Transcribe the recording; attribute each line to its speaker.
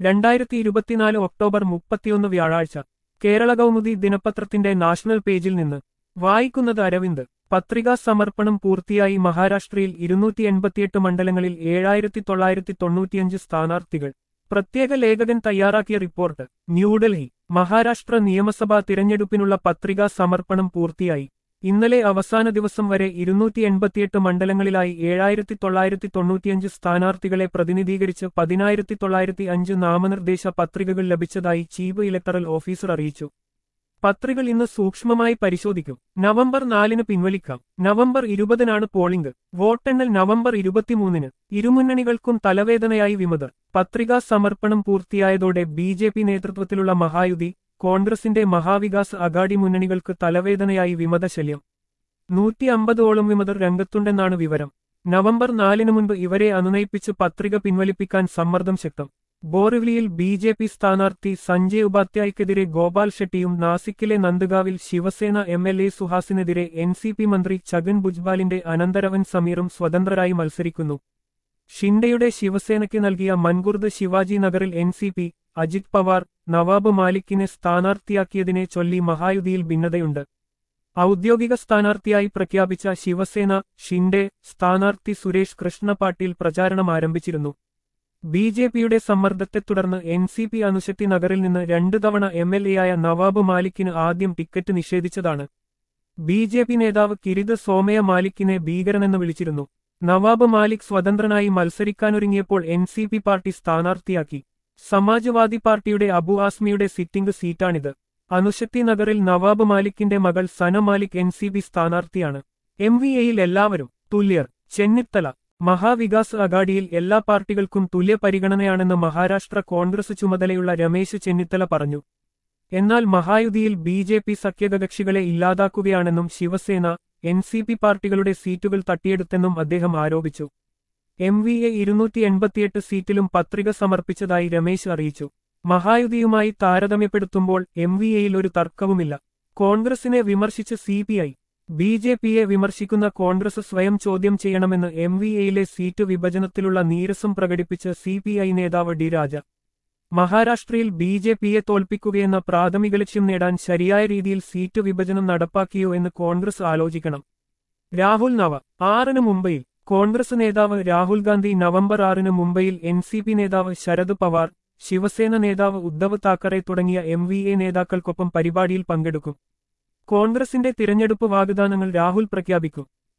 Speaker 1: രണ്ടായിരത്തി ഇരുപത്തിനാല് ഒക്ടോബർ മുപ്പത്തിയൊന്ന് വ്യാഴാഴ്ച കേരള കൗമുദി ദിനപത്രത്തിന്റെ നാഷണൽ പേജിൽ നിന്ന് വായിക്കുന്നത് അരവിന്ദ് പത്രികാ സമർപ്പണം പൂർത്തിയായി മഹാരാഷ്ട്രയിൽ ഇരുന്നൂറ്റി എൺപത്തിയെട്ട് മണ്ഡലങ്ങളിൽ ഏഴായിരത്തി തൊള്ളായിരത്തി തൊണ്ണൂറ്റിയഞ്ച് സ്ഥാനാർത്ഥികൾ പ്രത്യേക ലേഖകൻ തയ്യാറാക്കിയ റിപ്പോർട്ട് ന്യൂഡൽഹി മഹാരാഷ്ട്ര നിയമസഭാ തിരഞ്ഞെടുപ്പിനുള്ള പത്രികാ സമർപ്പണം പൂർത്തിയായി ഇന്നലെ അവസാന ദിവസം വരെ ഇരുന്നൂറ്റി എൺപത്തിയെട്ട് മണ്ഡലങ്ങളിലായി ഏഴായിരത്തി തൊള്ളായിരത്തി തൊണ്ണൂറ്റിയഞ്ച് സ്ഥാനാർത്ഥികളെ പ്രതിനിധീകരിച്ച് പതിനായിരത്തി തൊള്ളായിരത്തി അഞ്ച് നാമനിർദ്ദേശ പത്രികകൾ ലഭിച്ചതായി ചീഫ് ഇലക്ടറൽ ഓഫീസർ അറിയിച്ചു പത്രികൾ ഇന്ന് സൂക്ഷ്മമായി പരിശോധിക്കും നവംബർ നാലിന് പിൻവലിക്കാം നവംബർ ഇരുപതിനാണ് പോളിംഗ് വോട്ടെണ്ണൽ നവംബർ ഇരുപത്തിമൂന്നിന് ഇരുമുന്നണികൾക്കും തലവേദനയായി വിമതർ പത്രികാ സമർപ്പണം പൂർത്തിയായതോടെ ബി ജെ പി നേതൃത്വത്തിലുള്ള മഹായുതി കോൺഗ്രസിന്റെ മഹാവികാസ് അഗാഡി മുന്നണികൾക്ക് തലവേദനയായി വിമതശല്യം നൂറ്റി അമ്പതോളം വിമതർ രംഗത്തുണ്ടെന്നാണ് വിവരം നവംബർ നാലിന് മുൻപ് ഇവരെ അനുനയിപ്പിച്ച് പത്രിക പിൻവലിപ്പിക്കാൻ സമ്മർദ്ദം ശക്തം ബോറിവ്ലിയിൽ ബി ജെ പി സ്ഥാനാർത്ഥി സഞ്ജയ് ഉപാധ്യായക്കെതിരെ ഗോപാൽ ഷെട്ടിയും നാസിക്കിലെ നന്ദഗാവിൽ ശിവസേന എം എൽ എ സുഹാസിനെതിരെ എൻ സി പി മന്ത്രി ഛഗൻ ഭുജ്ബാലിന്റെ അനന്തരവൻ സമീറും സ്വതന്ത്രരായി മത്സരിക്കുന്നു ഷിൻഡെയുടെ ശിവസേനയ്ക്ക് നൽകിയ മൻകുർദ് ശിവാജി നഗറിൽ N C P Ajit Pawar Nawab മാലിക്കിനെ സ്ഥാനാർത്ഥിയാക്കിയതിനെ ചൊല്ലി മഹായുതിയിൽ ഭിന്നതയുണ്ട് ഔദ്യോഗിക സ്ഥാനാർത്ഥിയായി പ്രഖ്യാപിച്ച ശിവസേന ഷിൻഡെ സ്ഥാനാർത്ഥി സുരേഷ് കൃഷ്ണ പാട്ടീൽ പ്രചാരണം ആരംഭിച്ചിരുന്നു ബി ജെ പിയുടെ സമ്മർദ്ദത്തെ തുടർന്ന് എൻ സി പി അനുശക്തി നഗറിൽ നിന്ന് രണ്ടു തവണ എം എൽ എയായ നവാബ് മാലിക്കിന് ആദ്യം ടിക്കറ്റ് നിഷേധിച്ചതാണ് ബി ജെ പി നേതാവ് കിരിത് സോമയ മാലിക്കിനെ ഭീകരനെന്ന് വിളിച്ചിരുന്നു നവാബ് മാലിക് സ്വതന്ത്രനായി മത്സരിക്കാനൊരുങ്ങിയപ്പോൾ എൻ സി പി പാർട്ടി സ്ഥാനാർത്ഥിയാക്കി സമാജ്വാദി പാർട്ടിയുടെ അബു ആസ്മിയുടെ സിറ്റിംഗ് സീറ്റാണിത് അനുശക്തി നഗറിൽ നവാബ് മാലിക്കിന്റെ മകൾ Sana Malik N C P സ്ഥാനാർത്ഥിയാണ് എം വി എയിൽ എല്ലാവരും തുല്യർ ചെന്നിത്തല മഹാവികാസ് അഗാഡിയിൽ എല്ലാ പാർട്ടികൾക്കും തുല്യ പരിഗണനയാണെന്ന് മഹാരാഷ്ട്ര കോൺഗ്രസ് ചുമതലയുള്ള രമേശ് ചെന്നിത്തല പറഞ്ഞു എന്നാൽ മഹായുതിയിൽ ബി ജെ പി സഖ്യകകക്ഷികളെ ഇല്ലാതാക്കുകയാണെന്നും ശിവസേന എൻ സി പി പാർട്ടികളുടെ സീറ്റുകൾ തട്ടിയെടുത്തെന്നും അദ്ദേഹം ആരോപിച്ചു എം വി എ ഇരുന്നൂറ്റി എൺപത്തിയെട്ട് സീറ്റിലും പത്രിക സമർപ്പിച്ചതായി രമേശ് അറിയിച്ചു മഹായുതിയുമായി താരതമ്യപ്പെടുത്തുമ്പോൾ എം വി എയിൽ ഒരു തർക്കവുമില്ല കോൺഗ്രസിനെ വിമർശിച്ച് C P I B J പിയെ വിമർശിക്കുന്ന കോൺഗ്രസ് സ്വയം ചോദ്യം ചെയ്യണമെന്ന് എം വി എയിലെ സീറ്റ് വിഭജനത്തിലുള്ള നീരസം പ്രകടിപ്പിച്ച് സി പി ഐ നേതാവ് ഡി രാജ മഹാരാഷ്ട്രയിൽ ബി ജെ പിയെ തോൽപ്പിക്കുകയെന്ന പ്രാഥമിക ലക്ഷ്യം നേടാൻ ശരിയായ രീതിയിൽ സീറ്റ് വിഭജനം നടപ്പാക്കിയോ എന്ന് കോൺഗ്രസ് ആലോചിക്കണം രാഹുൽ നവ ആറിന് മുംബൈയിൽ കോൺഗ്രസ് നേതാവ് രാഹുൽ ഗാന്ധി നവംബർ ആറിന് മുംബൈയിൽ എൻ സി പി നേതാവ് ശരത് പവാർ ശിവസേന നേതാവ് ഉദ്ധവ് താക്കറെ തുടങ്ങിയ എം വി എ നേതാക്കൾക്കൊപ്പം പരിപാടിയിൽ പങ്കെടുക്കും കോൺഗ്രസിന്റെ തിരഞ്ഞെടുപ്പ് വാഗ്ദാനങ്ങൾ രാഹുൽ പ്രഖ്യാപിക്കും